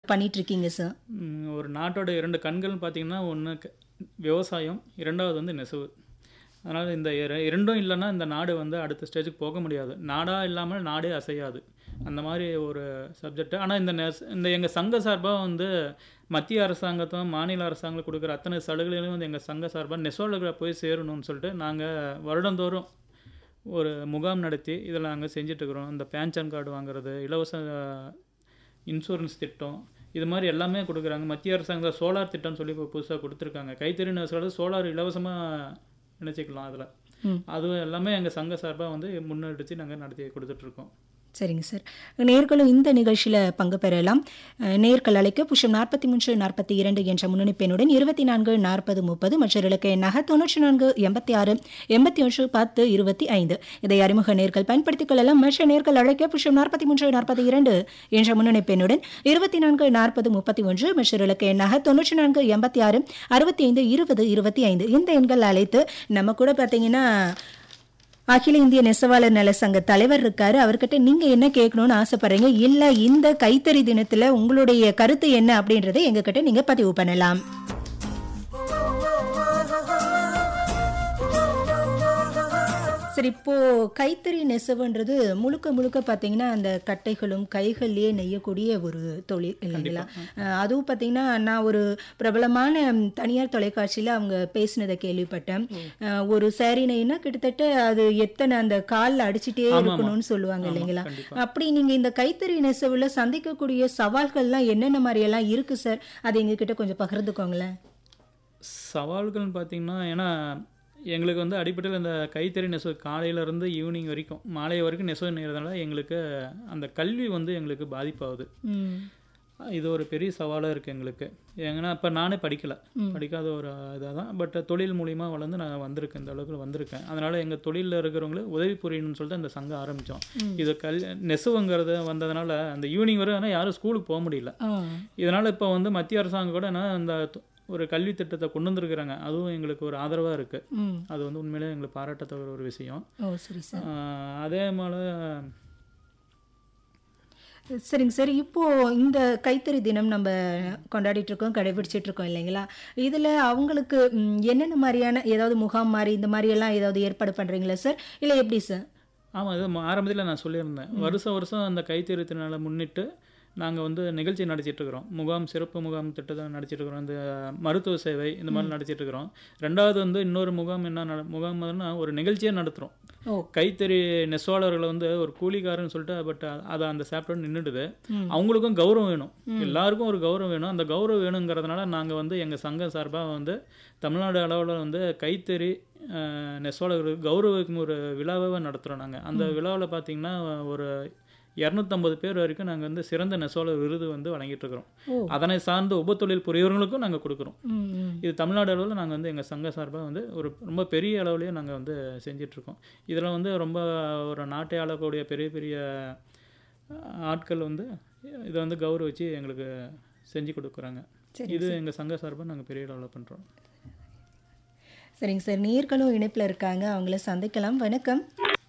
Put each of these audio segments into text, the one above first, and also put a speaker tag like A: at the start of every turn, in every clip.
A: பண்ணிட்டு இருக்கீங்க சார்
B: ம், ஒரு நாட்டோட இரண்டு கண்கள்னு பார்த்தீங்கன்னா ஒன்று விவசாயம் இரண்டாவது வந்து நெசவு அதனால் இந்த இர- இரண்டும் இல்லைன்னா இந்த நாடு வந்து அடுத்த ஸ்டேஜுக்கு போக முடியாது நாடாக இல்லாமல் நாடே அசையாது அந்த மாதிரி ஒரு சப்ஜெக்ட் ஆனால் இந்த நெஸ் இந்த எங்கள் சங்க சார்பாக வந்து மத்திய அரசாங்கத்தும் மாநில அரசாங்கம் கொடுக்குற அத்தனை சலுகைகளையும் வந்து எங்கள் சங்க சார்பாக நெசவாளர்களை போய் சேரணும்னு சொல்லிட்டு நாங்கள் வருடந்தோறும் ஒரு முகாம் நடத்தி இதில் நாங்கள் செஞ்சிட்ருக்குறோம் இந்த பேன்ஷன் கார்டு வாங்குறது இலவச இன்சூரன்ஸ் திட்டம் இது மாதிரி எல்லாமே கொடுக்குறாங்க மத்திய அரசாங்கம் சோலார் திட்டம்னு சொல்லி இப்போ புதுசாக கொடுத்துருக்காங்க கைத்தறி நெசவாளர் சோலார் இலவசமாக நினச்சிக்கலாம் அதில்
A: ம்.
B: அது எல்லாமே எங்கள் சங்க சார்பாக வந்து முன்னெடுத்து நாங்கள் நடத்தி கொடுத்துட்ருக்கோம்
A: சரிங்க சார் நேர்களும் இந்த நிகழ்ச்சியில் பங்கு பெறலாம் அஹ், நேர்கள் அழைக்க புஷம் நாற்பத்தி மூன்று நாற்பத்தி இரண்டு என்ற முன்னணிப்பெண்ணுடன் இருபத்தி நான்கு நாற்பது முப்பது மற்றொரு இலக்க எண்ணாக தொண்ணூற்றி நான்கு எண்பத்தி ஆறு எண்பத்தி ஒன்று பத்து இருபத்தி ஐந்து இதை அறிமுக நேர்கள் பயன்படுத்திக் கொள்ளலாம் மற்ற நேர்கள் அழைக்க புஷம் நாற்பத்தி மூன்று நாற்பத்தி இரண்டு என்ற முன்னணிப்பெண்ணுடன் இருபத்தி நான்கு நாற்பது முப்பத்தி ஒன்று மற்றொரு இலக்க எண்ணாக தொண்ணூற்றி நான்கு எண்பத்தி ஆறு அறுபத்தி ஐந்து இருபது இருபத்தி ஐந்து இந்த எண்கள் அழைத்து நம்ம கூட பார்த்தீங்கன்னா அகில இந்திய நெசவாளர் நல சங்க தலைவர் இருக்காரு அவர்கிட்ட நீங்க என்ன கேட்கணும்னு ஆசைப்படுறீங்க இல்ல இந்த கைத்தறி தினத்துல உங்களுடைய கருத்து என்ன அப்படின்றதை எங்க கிட்ட நீங்க பதிவு பண்ணலாம் சரி இப்போ கைத்தறி நெசவுன்றது முழுக்க முழுக்க பார்த்தீங்கன்னா அந்த கட்டைகளும் கைகள்லயே நெய்யக்கூடிய ஒரு தொழில் இல்லைங்களா அஹ் அதுவும் பார்த்தீங்கன்னா நான் ஒரு பிரபலமான ம், தனியார் தொலைக்காட்சியில் அவங்க பேசினதை கேள்விப்பட்டேன் அஹ் ஒரு சேரீ நெய்னா கிட்டத்தட்ட அது எத்தனை அந்த காலில் அடிச்சிட்டே இருக்கணும்னு சொல்லுவாங்க இல்லைங்களா
B: கண்டிப்பா.
A: அப்படி நீங்க இந்த கைத்தறி நெசவுல சந்திக்கக்கூடிய சவால்கள்லாம் என்னென்ன மாதிரி எல்லாம் இருக்கு சார் அதை எங்ககிட்ட கொஞ்சம் பகிர்ந்துக்கோங்களேன்
B: சவால்கள்னு பார்த்தீங்கன்னா ஏன்னா எங்களுக்கு வந்து அடிப்படையில் இந்த கைத்தறி நெசவு காலையிலேருந்து ஈவினிங் வரைக்கும் மாலை வரைக்கும் நெசவு நெய்கிறதுனால எங்களுக்கு அந்த கல்வி வந்து எங்களுக்கு பாதிப்பாகுது
A: ம்
B: இது ஒரு பெரிய சவாலாக இருக்குது எங்களுக்கு ஏன்னா இப்போ நானே படிக்கலை படிக்காத ஒரு இதாக தான் பட் தொழில் மூலிமா வளர்ந்து நான் வந்திருக்கேன் இந்த அளவுக்கு வந்திருக்கேன் அதனால் எங்கள் தொழிலில் இருக்கிறவங்களுக்கு உதவி புரியணும்னு சொல்லிட்டு அந்த சங்கம் ஆரம்பித்தோம் இது கல் நெசவுங்கிறது வந்ததுனால அந்த ஈவினிங் வரை ஆனால் யாரும் ஸ்கூலுக்கு போக முடியல
A: ஆ
B: இதனால் இப்போ வந்து மத்திய அரசாங்கம் கூட என்ன அந்த த- ஒரு கல்வி திட்டத்தை கொண்டு வந்திருக்கிறாங்க அதுவும் எங்களுக்கு ஒரு ஆதரவாக இருக்குது
A: ம்
B: அது வந்து உண்மையிலே எங்களுக்கு பாராட்டத்தக்க ஒரு விஷயம்
A: ஓ சரி சார்
B: ஆஹ் அதே மாதிரி
A: சரிங்க சார் இப்போ இந்த கைத்தறி தினம் நம்ம கொண்டாடிட்டு இருக்கோம் கடைபிடிச்சிட்டு இருக்கோம் இல்லைங்களா இதுல அவங்களுக்கு ம், என்னென்ன மாதிரியான ஏதாவது முகாம் மாதிரி இந்த மாதிரி எல்லாம் ஏதாவது ஏற்பாடு பண்றீங்களா சார் இல்ல எப்படி சார்
B: ஆமாம் இது ஆரம்பத்தில் நான் சொல்லியிருந்தேன் வருஷம் வருஷம் அந்த கைத்தறி திருநாளை முன்னிட்டு நாங்கள் வந்து நிகழ்ச்சி நடத்திட்டு இருக்கிறோம் முகாம் சிறப்பு முகாம் திட்டத்தை நடத்திட்டு இருக்கிறோம் இந்த மருத்துவ சேவை இந்த மாதிரி நடத்திட்டு இருக்கிறோம் ரெண்டாவது வந்து இன்னொரு முகாம் என்ன நட முகாம்னா ஒரு நிகழ்ச்சியே நடத்துகிறோம்
A: ஓ
B: கைத்தறி நெசவாளர்களை வந்து ஒரு கூலிக்காரன்னு சொல்லிட்டு பட் அது அந்த சாப்டர் நின்றுடுது
A: ம்.
B: அவங்களுக்கும் கௌரவம் வேணும் எல்லாருக்கும் ஒரு கௌரவம் வேணும் அந்த கௌரவம் வேணுங்கிறதுனால நாங்கள் வந்து எங்கள் சங்கம் சார்பாக வந்து தமிழ்நாடு அளவில் வந்து கைத்தறி அஹ், நெசவாளர்களுக்கு கௌரவிக்கும் ஒரு விழாவை நடத்துகிறோம் நாங்கள் அந்த விழாவில் பார்த்தீங்கன்னா ஒரு இரநூத்தம்பது பேர் வரைக்கும் நாங்கள் வந்து சிறந்த நெசவாளர் விருது வந்து வழங்கிட்டு இருக்கிறோம்
A: ஓ
B: அதனை சார்ந்த உபத்தொழில் புரியவர்களுக்கும் நாங்கள் கொடுக்குறோம்
A: ம் ம்
B: இது தமிழ்நாடு அளவில் நாங்கள் வந்து எங்கள் சங்க சார்பாக வந்து ஒரு ரொம்ப பெரிய அளவுலேயே நாங்கள் வந்து செஞ்சிட்ருக்கோம் இதில் வந்து ரொம்ப ஒரு நாட்டை ஆளக்கூடிய பெரிய பெரிய அஹ், ஆட்கள் வந்து இதை வந்து கௌரவிச்சு எங்களுக்கு செஞ்சு கொடுக்குறாங்க
A: சரி
B: இது எங்கள் சங்க சார்பாக நாங்கள் பெரிய அளவில் பண்ணுறோம்
A: சரிங்க சார் நேர்களும் இணைப்புல இருக்காங்க அவங்கள சந்திக்கலாம் வணக்கம்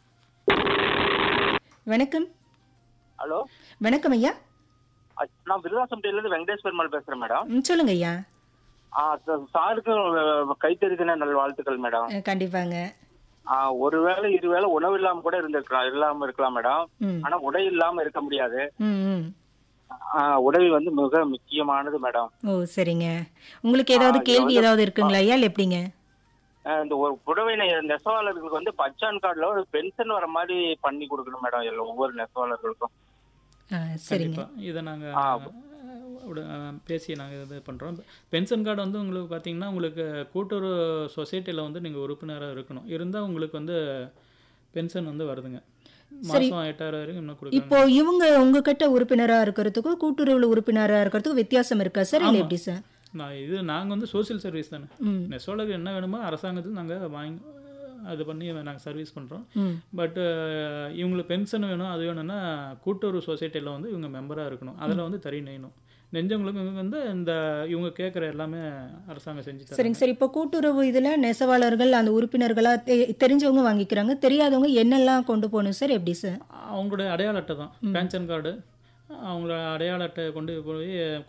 A: வணக்கம்
C: ஹலோ
A: வணக்கம் ஐயா
C: அ- நான் விருதாசம்பட்டியிலேருந்து வெங்கடேஷ் பெருமாள் பேசுறேன் மேடம்
A: ம், சொல்லுங்க ஐயா
C: ஆ, ச- சாருக்கு அஹ், கைத்தறி தின நல் வாழ்த்துக்கள் மேடம்
A: அஹ், கண்டிப்பாங்க
C: ஆ, ஒருவேளை இருவேளை உணவு இல்லாம கூட இருந்திருக்கலாம் இல்லாம இருக்கலாம் மேடம்
A: ம்
C: ஆனா உடை இல்லாம இருக்க முடியாது
A: ம் ம்
C: ஆ, உடை வந்து மிக முக்கியமானது மேடம்
A: ஓ சரிங்க உங்களுக்கு ஏதாவது
C: ஆ,
A: கேள்வி
C: இது
A: ஏதாவது இருக்குங்களா ஐயா இல்ல எப்படிங்க
C: அஹ், இந்த ஒரு புடவை நெ- நெசவாளர்களுக்கு வந்து பச்சான் கார்டுல ஒரு பென்ஷன் வர மாதிரி பண்ணி கொடுக்கணும் மேடம் எல்லா ஒவ்வொரு நெசவாளர்களுக்கும்
A: ஆ, சரிங்க
B: கண்டிப்பாக இதை
C: ஆ.
B: நாங்கள் பேசி நாங்கள் இது பண்ணுறோம் பென்ஷன் கார்டு வந்து உங்களுக்கு பார்த்தீங்கன்னா உங்களுக்கு கூட்டுறவு சொசைட்டியில் வந்து நீங்கள் உறுப்பினராக இருக்கணும் இருந்தால் உங்களுக்கு வந்து பென்ஷன் வந்து வருதுங்க மாதம் எட்டாயிரம் வரைக்கும் இன்னும் கொடுக்குறாங்க
A: இப்போ இவங்க உங்ககிட்ட உறுப்பினரா இருக்கிறதுக்கும் கூட்டுறவுல உறுப்பினரா இருக்கிறதுக்கும் வித்தியாசம் இருக்கா சார் இல்ல
B: ஆமா.
A: எப்படி சார்
B: நான் இது நாங்கள் வந்து சோஷியல் சர்வீஸ் தானே
A: ம்
B: நெசவாளருக்கு என்ன வேணுமோ அரசாங்கத்துக்கு நாங்கள் வாங்கி அது பண்ணி நாங்கள் சர்வீஸ் பண்ணுறோம்
A: ம்
B: பட்டு இவங்களுக்கு பென்ஷன் வேணும் அது வேணும்னா கூட்டுறவு சொசைட்டியில் வந்து இவங்க மெம்பராக இருக்கணும் அதில் வந்து தறி நெய்யணும் நெஞ்சவங்களுக்கு இவங்க வந்து இந்த இவங்க கேட்குற எல்லாமே அரசாங்கம் செஞ்சு தராங்க
A: சரிங்க சார் இப்போ கூட்டுறவு இதுல நெசவாளர்கள் அந்த உறுப்பினர்களா தெ- தெரிஞ்சவங்க வாங்கிக்கிறாங்க தெரியாதவங்க என்னெல்லாம் கொண்டு போகணும் சார் எப்படி சார்
B: அவங்களுடைய அடையாள அட்டை தான் பென்ஷன் கார்டு அவங்களோட அடையாள அட்டை கொண்டு போய்